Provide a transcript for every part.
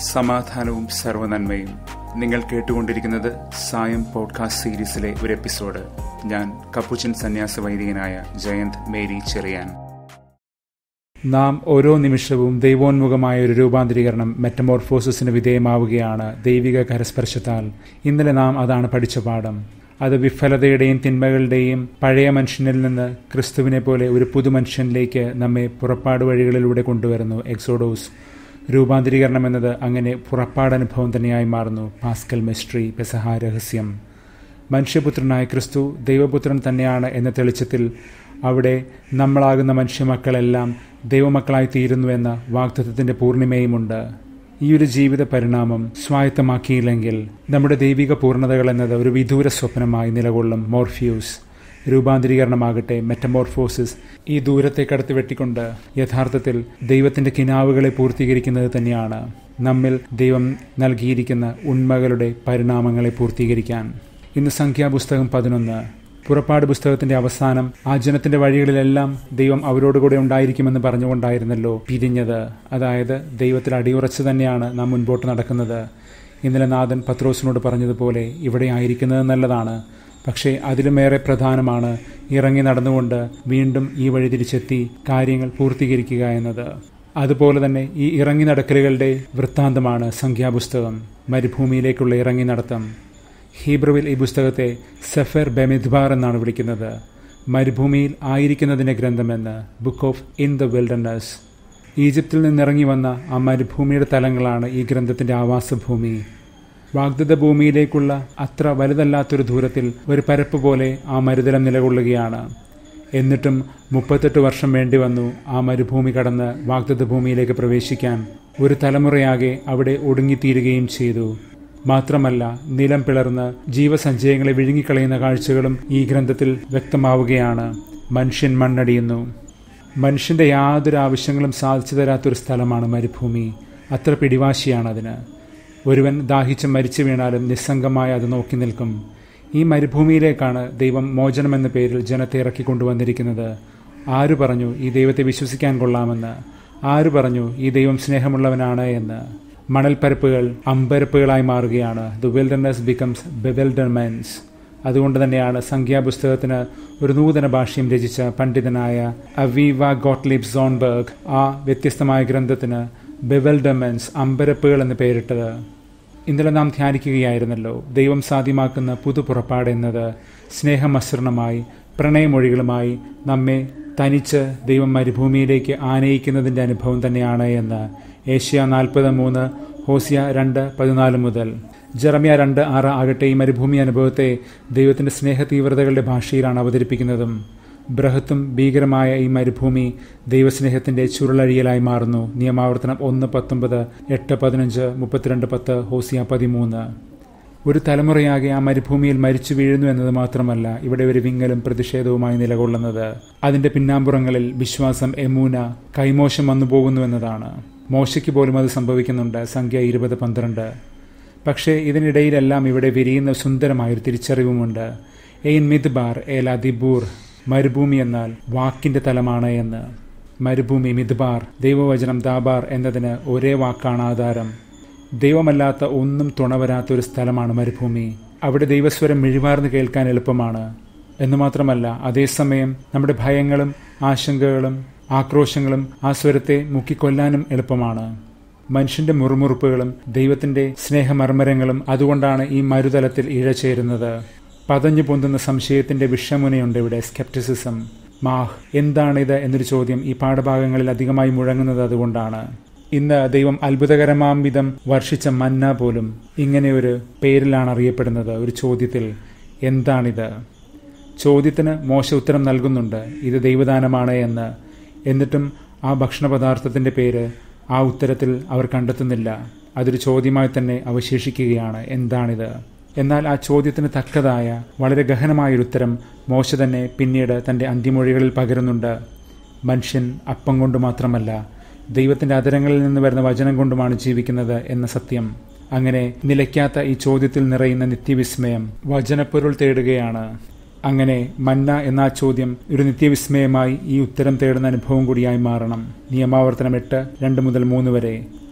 സമാധാനവും സർവനന്മയും നിങ്ങൾ കേട്ടുകൊണ്ടിരിക്കുന്നത് സായം പോഡ്കാസ്റ്റ് സീരീസിലെ ഒരു എപ്പിസോഡ് ഞാൻ കപ്പുച്ചൻ സന്യാസ വൈദികനായ ജയന്ത് മേരി ചെറിയാൻ നാം ഓരോ നിമിഷവും ദൈവോന്മുഖമായ ഒരു രൂപാന്തരീകരണം മെറ്റമോർഫോസിന് വിധേയമാവുകയാണ് ദൈവിക കരസ്പർശത്താൽ ഇന്നലെ നാം അതാണ് പഠിച്ച പാഠം അത് വിഫലതയുടെയും തിന്മകളുടെയും പഴയ മനുഷ്യനിൽ നിന്ന് ക്രിസ്തുവിനെ പോലെ ഒരു പുതുമനുഷ്യനിലേക്ക് നമ്മെ പുറപ്പാട് വഴികളിലൂടെ കൊണ്ടുവരുന്നു എക്സോഡോസ് രൂപാന്തരീകരണം എന്നത് അങ്ങനെ പുറപ്പാടനുഭവം തന്നെയായി മാറുന്നു പാസ്കൽ മിസ്ട്രി പെസഹ രഹസ്യം മനുഷ്യപുത്രനായ ക്രിസ്തു ദൈവപുത്രൻ തന്നെയാണ് എന്ന തെളിച്ചത്തിൽ അവിടെ നമ്മളാകുന്ന മനുഷ്യമക്കളെല്ലാം ദൈവമക്കളായി തീരുന്നുവെന്ന വാഗ്ദത്വത്തിന്റെ പൂർണിമയുമുണ്ട് ഈ ഒരു ജീവിത പരിണാമം സ്വായത്തമാക്കിയില്ലെങ്കിൽ നമ്മുടെ ദൈവിക പൂർണ്ണതകൾ എന്നത് ഒരു വിദൂര സ്വപ്നമായി നിലകൊള്ളും മോർഫ്യൂസ് രൂപാന്തരീകരണമാകട്ടെ മെറ്റമോർഫോസിസ് ഈ ദൂരത്തെ കടത്തി വെട്ടിക്കൊണ്ട് യഥാർത്ഥത്തിൽ ദൈവത്തിന്റെ കിനാവുകളെ പൂർത്തീകരിക്കുന്നത് തന്നെയാണ് നമ്മിൽ ദൈവം നൽകിയിരിക്കുന്ന ഉണ്മകളുടെ പരിണാമങ്ങളെ പൂർത്തീകരിക്കാൻ ഇന്ന് സംഖ്യാപുസ്തകം പതിനൊന്ന് പുറപ്പാട് പുസ്തകത്തിന്റെ അവസാനം ആ ജനത്തിന്റെ വഴികളിലെല്ലാം ദൈവം അവരോടുകൂടെ ഉണ്ടായിരിക്കുമെന്ന് പറഞ്ഞുകൊണ്ടായിരുന്നല്ലോ പിരിഞ്ഞത് അതായത് ദൈവത്തിൽ അടിയുറച്ച് തന്നെയാണ് നാം മുൻപോട്ട് നടക്കുന്നത് ഇന്നലെ നാഥൻ പത്രോസിനോട് പറഞ്ഞതുപോലെ ഇവിടെ ആയിരിക്കുന്നത് നല്ലതാണ് പക്ഷേ അതിലുമേറെ പ്രധാനമാണ് ഇറങ്ങി നടന്നുകൊണ്ട് വീണ്ടും ഈ വഴി തിരിച്ചെത്തി കാര്യങ്ങൾ പൂർത്തീകരിക്കുക എന്നത് അതുപോലെ തന്നെ ഈ ഇറങ്ങി നടക്കലുകളുടെ വൃത്താന്തമാണ് സംഖ്യാപുസ്തകം മരുഭൂമിയിലേക്കുള്ള ഇറങ്ങി നടത്തം ഹീബ്രുവിൽ ഈ പുസ്തകത്തെ സെഫർ ബെമിദ്ബാർ എന്നാണ് വിളിക്കുന്നത് മരുഭൂമിയിൽ ആയിരിക്കുന്നതിൻ്റെ ഗ്രന്ഥമെന്ന് book of in the wilderness ഈജിപ്തിൽ നിന്നിറങ്ങി വന്ന ആ മരുഭൂമിയുടെ തലങ്ങളാണ് ഈ ഗ്രന്ഥത്തിന്റെ ആവാസഭൂമി വാഗ്ദത്ത ഭൂമിയിലേക്കുള്ള അത്ര വലുതല്ലാത്തൊരു ദൂരത്തിൽ ഒരു പരപ്പ് പോലെ ആ മരുതലം നിലകൊള്ളുകയാണ് എന്നിട്ടും മുപ്പത്തെട്ട് വർഷം വേണ്ടി വന്നു ആ മരുഭൂമി കടന്ന് വാഗ്ദത്ത ഭൂമിയിലേക്ക് പ്രവേശിക്കാൻ ഒരു തലമുറയാകെ അവിടെ ഒടുങ്ങിത്തീരുകയും ചെയ്തു മാത്രമല്ല നിലം പിളർന്ന് ജീവസഞ്ചയങ്ങളെ വിഴുങ്ങിക്കളയുന്ന കാഴ്ചകളും ഈ ഗ്രന്ഥത്തിൽ വ്യക്തമാവുകയാണ് മനുഷ്യൻ മണ്ണടിയുന്നു മനുഷ്യന്റെ യാതൊരു ആവശ്യങ്ങളും സാധിച്ചു തരാത്തൊരു സ്ഥലമാണ് മരുഭൂമി അത്ര പിടിവാശിയാണ് അതിന് ഒരുവൻ ദാഹിച്ച് മരിച്ചു വീണാലും നിസ്സംഗമായി അത് നോക്കി നിൽക്കും ഈ മരുഭൂമിയിലേക്കാണ് ദൈവം മോചനം എന്ന പേരിൽ ജനത്തെ ഇറക്കിക്കൊണ്ടുവന്നിരിക്കുന്നത് ആര് പറഞ്ഞു ഈ ദൈവത്തെ വിശ്വസിക്കാൻ കൊള്ളാമെന്ന് ആര് പറഞ്ഞു ഈ ദൈവം സ്നേഹമുള്ളവനാണ് എന്ന് മണൽപ്പരപ്പുകൾ അമ്പരപ്പുകളായി മാറുകയാണ് ദ വിൽഡർനെസ് ബിക്കംസ് ബെവെൽഡർമെൻസ് അതുകൊണ്ട് തന്നെയാണ് സംഖ്യാപുസ്തകത്തിന് ഒരു നൂതന ഭാഷ്യം രചിച്ച പണ്ഡിതനായ അവീവ ഗോട്ട്ലിബ് സോൺബർഗ് ആ വ്യത്യസ്തമായ ഗ്രന്ഥത്തിന് ബെവെൽഡർമെൻസ് അമ്പരപ്പുകൾ എന്ന് പേരിട്ടത് ഇന്നലെ നാം ധ്യാനിക്കുകയായിരുന്നല്ലോ ദൈവം സാധ്യമാക്കുന്ന പുതുപുറപ്പാട് എന്നത് സ്നേഹമസൃണമായി പ്രണയമൊഴികളുമായി നമ്മെ തനിച്ച് ദൈവം മരുഭൂമിയിലേക്ക് ആനയിക്കുന്നതിൻ്റെ അനുഭവം തന്നെയാണ് എന്ന് ഏഷ്യ നാൽപ്പത് മൂന്ന് ഹോസിയ രണ്ട് പതിനാല് മുതൽ ജെറമിയ രണ്ട് ആറ് ആകട്ടെ ഈ മരുഭൂമി അനുഭവത്തെ ദൈവത്തിന്റെ സ്നേഹ തീവ്രതകളുടെ ഭാഷയിലാണ് അവതരിപ്പിക്കുന്നതും ബൃഹത്തും ഭീകരമായ ഈ മരുഭൂമി ദൈവസ്നേഹത്തിന്റെ ചുരുളഴിയലായി മാറുന്നു നിയമാവർത്തനം ഒന്ന് പത്തൊമ്പത് എട്ട് പതിനഞ്ച് മുപ്പത്തിരണ്ട് പത്ത് ഹോസിയ പതിമൂന്ന് ഒരു തലമുറയാകെ ആ മരുഭൂമിയിൽ മരിച്ചു വീഴുന്നു എന്നത് മാത്രമല്ല ഇവിടെ ഒരു വിങ്ങലും പ്രതിഷേധവുമായി നിലകൊള്ളുന്നത് അതിന്റെ പിന്നാമ്പുറങ്ങളിൽ വിശ്വാസം എമൂന കൈമോശം വന്നു പോകുന്നു എന്നതാണ് മോശയ്ക്ക് പോലും അത് സംഭവിക്കുന്നുണ്ട് സംഖ്യ ഇരുപത് പന്ത്രണ്ട് പക്ഷേ ഇതിനിടയിലെല്ലാം ഇവിടെ വിരിയുന്ന സുന്ദരമായൊരു തിരിച്ചറിവുമുണ്ട് എയിൻ മിദ്ബാർ ഏല ദിബൂർ മരുഭൂമി എന്നാൽ വാക്കിന്റെ തലമാണ് എന്ന് മരുഭൂമി മിദ്ബാർ ദൈവവചനം ദാബാർ എന്നതിന് ഒരേ വാക്കാണ് ആധാരം ദൈവമല്ലാത്ത ഒന്നും തുണവരാത്ത ഒരു സ്ഥലമാണ് മരുഭൂമി അവിടെ ദൈവസ്വരം മിഴിവാർന്ന് കേൾക്കാൻ എളുപ്പമാണ് എന്ന് മാത്രമല്ല അതേസമയം നമ്മുടെ ഭയങ്ങളും ആശങ്കകളും ആക്രോശങ്ങളും ആ സ്വരത്തെ മുക്കിക്കൊല്ലാനും എളുപ്പമാണ് മനുഷ്യന്റെ മുറുമുറുപ്പുകളും ദൈവത്തിന്റെ സ്നേഹമർമരങ്ങളും അതുകൊണ്ടാണ് ഈ മരുതലത്തിൽ ഇഴചേരുന്നത് പതഞ്ഞു പൊന്തുന്ന സംശയത്തിന്റെ വിഷമുനയുണ്ട് ഇവിടെ സ്കെപ്റ്റിസിസം മാഹ് എന്താണിത് എന്നൊരു ചോദ്യം ഈ പാഠഭാഗങ്ങളിൽ അധികമായി മുഴങ്ങുന്നത് അതുകൊണ്ടാണ് ഇന്ന് ദൈവം അത്ഭുതകരമാം വിധം വർഷിച്ച മന്ന പോലും ഇങ്ങനെ ഒരു പേരിലാണ് അറിയപ്പെടുന്നത് ഒരു ചോദ്യത്തിൽ എന്താണിത് ചോദ്യത്തിന് മോശ ഉത്തരം നൽകുന്നുണ്ട് ഇത് ദൈവദാനമാണ് എന്ന് എന്നിട്ടും ആ ഭക്ഷണ പദാർത്ഥത്തിന്റെ പേര് ആ ഉത്തരത്തിൽ അവർ കണ്ടെത്തുന്നില്ല അതൊരു ചോദ്യമായി തന്നെ അവശേഷിക്കുകയാണ് എന്താണിത് എന്നാൽ ആ ചോദ്യത്തിന് തക്കതായ വളരെ ഗഹനമായൊരു ഉത്തരം മോശ തന്നെ പിന്നീട് തന്റെ അന്തിമൊഴികളിൽ പകരുന്നുണ്ട് മനുഷ്യൻ അപ്പം കൊണ്ട് മാത്രമല്ല ദൈവത്തിന്റെ അതരങ്ങളിൽ നിന്ന് വരുന്ന വചനം കൊണ്ടുമാണ് ജീവിക്കുന്നത് എന്ന സത്യം അങ്ങനെ നിലയ്ക്കാത്ത ഈ ചോദ്യത്തിൽ നിറയുന്ന നിത്യവിസ്മയം വചനപ്പൊരുൾ തേടുകയാണ് അങ്ങനെ മന്ന എന്ന ആ ചോദ്യം ഒരു നിത്യവിസ്മയമായി ഈ ഉത്തരം തേടുന്ന അനുഭവം കൂടിയായി മാറണം നിയമാവർത്തനം എട്ട് രണ്ട് മുതൽ മൂന്ന് വരെ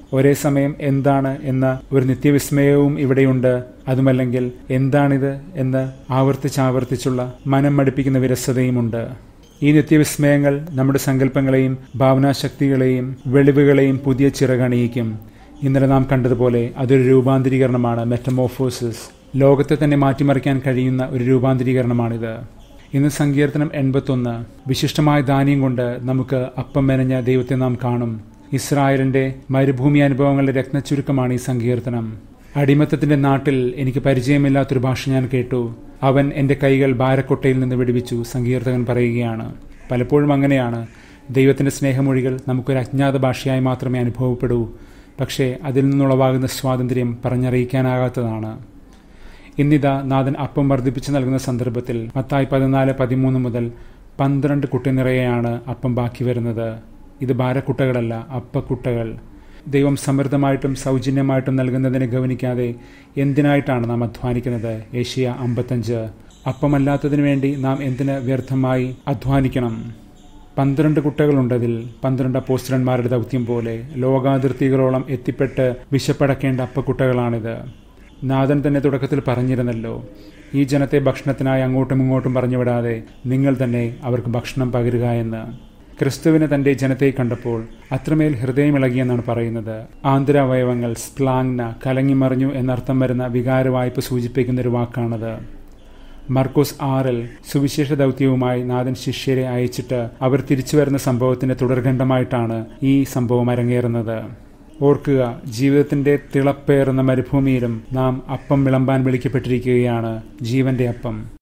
ഒരേ സമയം എന്താണ് എന്ന ഒരു നിത്യവിസ്മയവും ഇവിടെയുണ്ട് അതുമല്ലെങ്കിൽ എന്താണിത് എന്ന് ആവർത്തിച്ചാവർത്തിച്ചുള്ള മനം മടുപ്പിക്കുന്ന വിരസതയുമുണ്ട് ഈ നിത്യവിസ്മയങ്ങൾ നമ്മുടെ സങ്കല്പങ്ങളെയും ഭാവനാശക്തികളെയും വെളിവുകളെയും പുതിയ ചിറകണിയിക്കും ഇന്നലെ നാം കണ്ടതുപോലെ അതൊരു രൂപാന്തരീകരണമാണ് മെറ്റമോഫോസിസ് ലോകത്തെ തന്നെ മാറ്റിമറിക്കാൻ കഴിയുന്ന ഒരു രൂപാന്തരീകരണമാണിത് ഇന്ന് സങ്കീർത്തനം എൺപത്തൊന്ന് വിശിഷ്ടമായ ധാന്യം കൊണ്ട് നമുക്ക് അപ്പം മെനഞ്ഞ ദൈവത്തെ നാം കാണും ഇസ്രായേലിന്റെ മരുഭൂമി അനുഭവങ്ങളുടെ രത്നച്ചുരുക്കമാണ് ഈ സങ്കീർത്തനം അടിമത്തത്തിന്റെ നാട്ടിൽ എനിക്ക് പരിചയമില്ലാത്തൊരു ഭാഷ ഞാൻ കേട്ടു അവൻ എൻ്റെ കൈകൾ ഭാരക്കൊട്ടയിൽ നിന്ന് വിടുവിച്ചു സങ്കീർത്തകൻ പറയുകയാണ് പലപ്പോഴും അങ്ങനെയാണ് ദൈവത്തിൻ്റെ സ്നേഹമൊഴികൾ നമുക്കൊരു അജ്ഞാത ഭാഷയായി മാത്രമേ അനുഭവപ്പെടൂ പക്ഷേ അതിൽ നിന്നുളവാകുന്ന സ്വാതന്ത്ര്യം പറഞ്ഞറിയിക്കാനാകാത്തതാണ് ഇന്നിതാ നാഥൻ അപ്പം വർദ്ധിപ്പിച്ച് നൽകുന്ന സന്ദർഭത്തിൽ മത്തായി പതിനാല് പതിമൂന്ന് മുതൽ പന്ത്രണ്ട് കുട്ടി നിറയെയാണ് അപ്പം ബാക്കി വരുന്നത് ഇത് ഭാരക്കുട്ടകളല്ല അപ്പക്കുട്ടകൾ ദൈവം സമൃദ്ധമായിട്ടും സൗജന്യമായിട്ടും നൽകുന്നതിനെ ഗവനിക്കാതെ എന്തിനായിട്ടാണ് നാം അധ്വാനിക്കുന്നത് ഏഷ്യ അമ്പത്തഞ്ച് അപ്പമല്ലാത്തതിനു വേണ്ടി നാം എന്തിന് വ്യർത്ഥമായി അധ്വാനിക്കണം പന്ത്രണ്ട് കുട്ടകളുണ്ടതിൽ പന്ത്രണ്ട് അപ്പോസ്റ്റലന്മാരുടെ ദൗത്യം പോലെ ലോകാതിർത്തികളോളം എത്തിപ്പെട്ട് വിശപ്പടക്കേണ്ട അപ്പക്കുട്ടകളാണിത് നാഥൻ തന്നെ തുടക്കത്തിൽ പറഞ്ഞിരുന്നല്ലോ ഈ ജനത്തെ ഭക്ഷണത്തിനായി അങ്ങോട്ടും ഇങ്ങോട്ടും പറഞ്ഞുവിടാതെ നിങ്ങൾ തന്നെ അവർക്ക് ഭക്ഷണം പകരുക എന്ന് ക്രിസ്തുവിന് തന്റെ ജനത്തെ കണ്ടപ്പോൾ അത്രമേൽ ഹൃദയമിളകിയെന്നാണ് പറയുന്നത് ആന്തരാവയവങ്ങൾ സ്പ്ലാങ്ന കലങ്ങിമറിഞ്ഞു എന്നർത്ഥം വരുന്ന വികാരവായ്പ സൂചിപ്പിക്കുന്ന ഒരു വാക്കാണത് മർക്കോസ് ആറിൽ സുവിശേഷ ദൗത്യവുമായി നാഥൻ ശിഷ്യരെ അയച്ചിട്ട് അവർ തിരിച്ചു വരുന്ന സംഭവത്തിന്റെ തുടർഖണ്ഡമായിട്ടാണ് ഈ സംഭവം അരങ്ങേറുന്നത് ഓർക്കുക ജീവിതത്തിന്റെ തിളപ്പേറുന്ന മരുഭൂമിയിലും നാം അപ്പം വിളമ്പാൻ വിളിക്കപ്പെട്ടിരിക്കുകയാണ് ജീവന്റെ അപ്പം